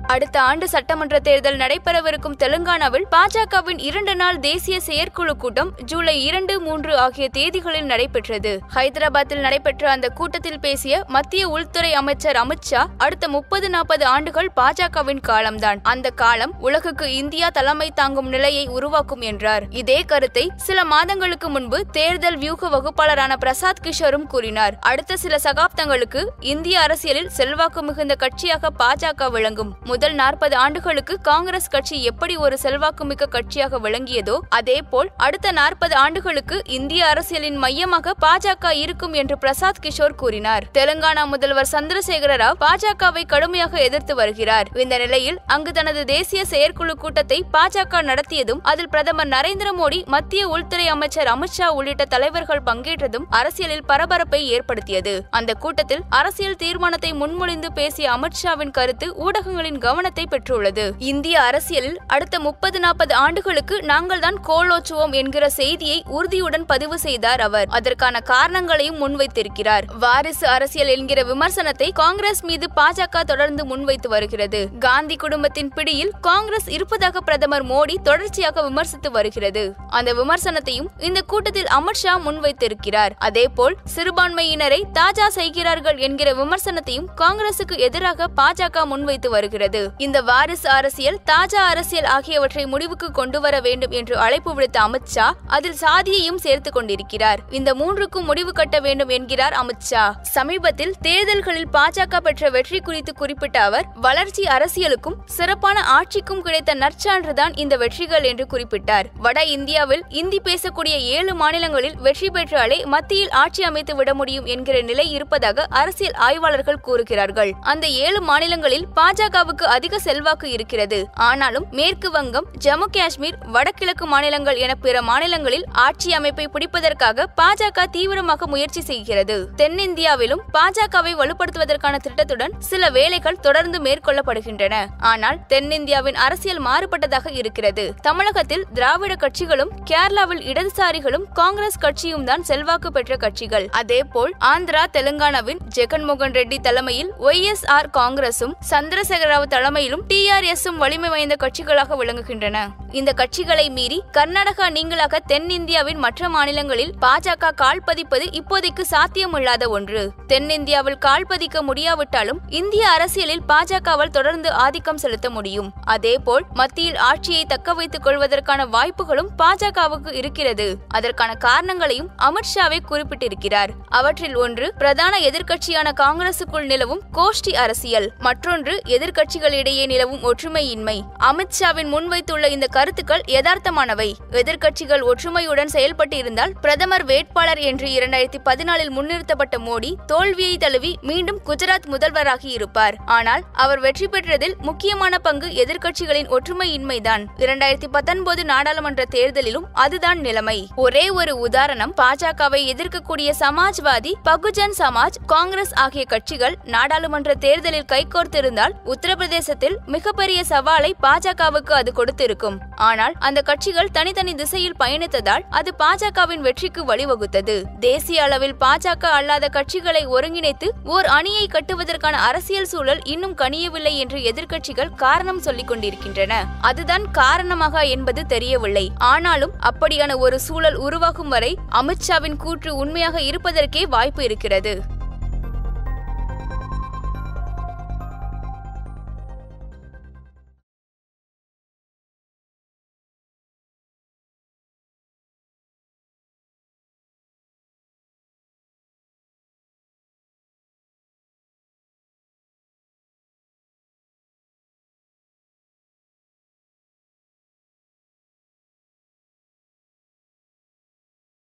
அடுத்த ஆண்டு சட்டமன்ற தேர்தல் நடைபெறவிருக்கும் தெலுங்கானாவில் பாஜகவின் இரண்டு நாள் தேசிய செயற்குழு கூட்டம் ஜூலை இரண்டு மூன்று ஆகிய தேதிகளில் நடைபெற்றது ஹைதராபாத்தில் நடைபெற்ற அந்த கூட்டத்தில் பேசிய மத்திய உள்துறை அமைச்சர் அமித்ஷா அடுத்த முப்பது நாற்பது ஆண்டுகள் பாஜகவின் காலம்தான் அந்த காலம் உலகுக்கு இந்தியா தலைமை தாங்கும் நிலையை உருவாக்கும் என்றார் இதே கருத்தை சில மாதங்களுக்கு முன்பு தேர்தல் வியூக வகுப்பாளரான பிரசாத் கிஷோரும் கூறினார் அடுத்த சில சகாப்தங்களுக்கு இந்திய அரசியலில் செல்வாக்கு மிகுந்த கட்சியாக பாஜக விளங்கும் முதல் நாற்பது ஆண்டுகளுக்கு காங்கிரஸ் கட்சி எப்படி ஒரு செல்வாக்குமிக்க கட்சியாக விளங்கியதோ அதேபோல் அடுத்த நாற்பது ஆண்டுகளுக்கு இந்திய அரசியலின் மையமாக பாஜக இருக்கும் என்று பிரசாத் கிஷோர் கூறினார் தெலுங்கானா முதல்வர் சந்திரசேகர ராவ் பாஜகவை கடுமையாக எதிர்த்து வருகிறார் இந்த நிலையில் அங்கு தனது தேசிய செயற்குழு கூட்டத்தை பாஜக நடத்தியதும் அதில் பிரதமர் நரேந்திர மோடி மத்திய உள்துறை அமைச்சர் அமித்ஷா உள்ளிட்ட தலைவர்கள் பங்கேற்றதும் அரசியலில் பரபரப்பை ஏற்படுத்தியது அந்த கூட்டத்தில் அரசியல் தீர்மானத்தை முன்மொழிந்து பேசிய அமித்ஷாவின் கருத்து ஊடகங்களின் கவனத்தை பெற்றுள்ளது இந்திய அரசியலில் அடுத்த முப்பது நாற்பது ஆண்டுகளுக்கு நாங்கள் தான் கோலோச்சுவோம் என்கிற செய்தியை உறுதியுடன் பதிவு செய்தார் அவர் அதற்கான காரணங்களையும் முன்வைத்திருக்கிறார் வாரிசு அரசியல் என்கிற விமர்சனத்தை காங்கிரஸ் மீது பாஜக தொடர்ந்து முன்வைத்து வருகிறது காந்தி குடும்பத்தின் பிடியில் காங்கிரஸ் இருப்பதாக பிரதமர் மோடி தொடர்ச்சியாக விமர்சித்து வருகிறது அந்த விமர்சனத்தையும் இந்த கூட்டத்தில் அமித்ஷா முன்வைத்திருக்கிறார் அதேபோல் சிறுபான்மையினரை தாஜா செய்கிறார்கள் என்கிற விமர்சனத்தையும் காங்கிரசுக்கு எதிராக பாஜக முன்வைத்து வருகிறது இந்த வாரிசு அரசியல் தாஜா அரசியல் ஆகியவற்றை முடிவுக்கு கொண்டு வர வேண்டும் என்று அழைப்பு விடுத்த அமித்ஷா அதில் சாதியையும் சேர்த்துக் கொண்டிருக்கிறார் இந்த மூன்றுக்கும் முடிவு கட்ட வேண்டும் என்கிறார் அமித்ஷா சமீபத்தில் தேர்தல்களில் பாஜக பெற்ற வெற்றி குறித்து குறிப்பிட்ட அவர் வளர்ச்சி அரசியலுக்கும் சிறப்பான ஆட்சிக்கும் கிடைத்த நற்சான்றுதான் இந்த வெற்றிகள் என்று குறிப்பிட்டார் வட இந்தியாவில் இந்தி பேசக்கூடிய ஏழு மாநிலங்களில் வெற்றி பெற்றாலே மத்தியில் ஆட்சி அமைத்து விட முடியும் என்கிற நிலை இருப்பதாக அரசியல் ஆய்வாளர்கள் கூறுகிறார்கள் அந்த ஏழு மாநிலங்களில் பாஜகவுக்கு அதிக செல்வாக்கு இருக்கிறது ஆனாலும் மேற்கு வங்கம் ஜம்மு காஷ்மீர் வடகிழக்கு மாநிலங்கள் என பிற மாநிலங்களில் ஆட்சி அமைப்பை பிடிப்பதற்காக பாஜக தீவிரமாக முயற்சி செய்கிறது தென்னிந்தியாவிலும் பாஜகவை வலுப்படுத்துவதற்கான திட்டத்துடன் சில வேலைகள் தொடர்ந்து மேற்கொள்ளப்படுகின்றன ஆனால் தென்னிந்தியாவின் அரசியல் மாறுபட்டதாக இருக்கிறது தமிழகத்தில் திராவிட கட்சிகளும் கேரளாவில் இடதுசாரிகளும் காங்கிரஸ் கட்சியும் தான் செல்வாக்கு பெற்ற கட்சிகள் அதேபோல் ஆந்திரா தெலுங்கானாவின் ஜெகன்மோகன் ரெட்டி தலைமையில் ஒய் எஸ் ஆர் காங்கிரசும் சந்திரசேகர ராவ் தலைமையிலும் டிஆர்எஸும் வலிமை வாய்ந்த கட்சிகளாக விளங்குகின்றன இந்த கட்சிகளை மீறி கர்நாடகா நீங்களாக தென்னிந்தியாவின் மற்ற மாநிலங்களில் பாஜக கால் பதிப்பது இப்போதைக்கு சாத்தியமில்லாத ஒன்று தென்னிந்தியாவில் கால் பதிக்க முடியாவிட்டாலும் இந்திய அரசியலில் பாஜகவால் தொடர்ந்து ஆதிக்கம் செலுத்த முடியும் அதேபோல் மத்தியில் ஆட்சியை தக்க வைத்துக் கொள்வதற்கான வாய்ப்புகளும் பாஜகவுக்கு இருக்கிறது அதற்கான காரணங்களையும் அமித்ஷாவே குறிப்பிட்டிருக்கிறார் அவற்றில் ஒன்று பிரதான எதிர்க்கட்சியான காங்கிரசுக்குள் நிலவும் கோஷ்டி அரசியல் மற்றொன்று எதிர்க்கட்சிகளிடையே நிலவும் ஒற்றுமையின்மை அமித்ஷாவின் முன்வைத்துள்ள இந்த கருத்துக்கள் யதார்த்தமானவை எதிர்க்கட்சிகள் ஒற்றுமையுடன் செயல்பட்டு இருந்தால் பிரதமர் வேட்பாளர் என்று இரண்டாயிரத்தி பதினாலில் முன்னிறுத்தப்பட்ட மோடி தோல்வியை தழுவி மீண்டும் குஜராத் முதல்வராகி இருப்பார் ஆனால் அவர் வெற்றி பெற்றதில் முக்கியமான பங்கு எதிர்க்கட்சிகளின் ஒற்றுமையின்மைதான் இரண்டாயிரத்தி பத்தொன்பது நாடாளுமன்ற தேர்தலிலும் அதுதான் நிலைமை ஒரே ஒரு உதாரணம் பாஜகவை எதிர்க்கக்கூடிய சமாஜ்வாதி பகுஜன் சமாஜ் காங்கிரஸ் ஆகிய கட்சிகள் நாடாளுமன்ற தேர்தலில் கைகோர்த்திருந்தால் உத்தரப்பிரதேசத்தில் மிகப்பெரிய சவாலை பாஜகவுக்கு அது கொடுத்திருக்கும் ஆனால் அந்த கட்சிகள் தனித்தனி திசையில் பயணித்ததால் அது பாஜகவின் வெற்றிக்கு வழிவகுத்தது தேசிய அளவில் பாஜக அல்லாத கட்சிகளை ஒருங்கிணைத்து ஓர் அணியை கட்டுவதற்கான அரசியல் சூழல் இன்னும் கனியவில்லை என்று எதிர்க்கட்சிகள் காரணம் சொல்லிக் கொண்டிருக்கின்றன அதுதான் காரணமாக என்பது தெரியவில்லை ஆனாலும் அப்படியான ஒரு சூழல் உருவாகும் வரை அமித்ஷாவின் கூற்று உண்மையாக இருப்பதற்கே வாய்ப்பு இருக்கிறது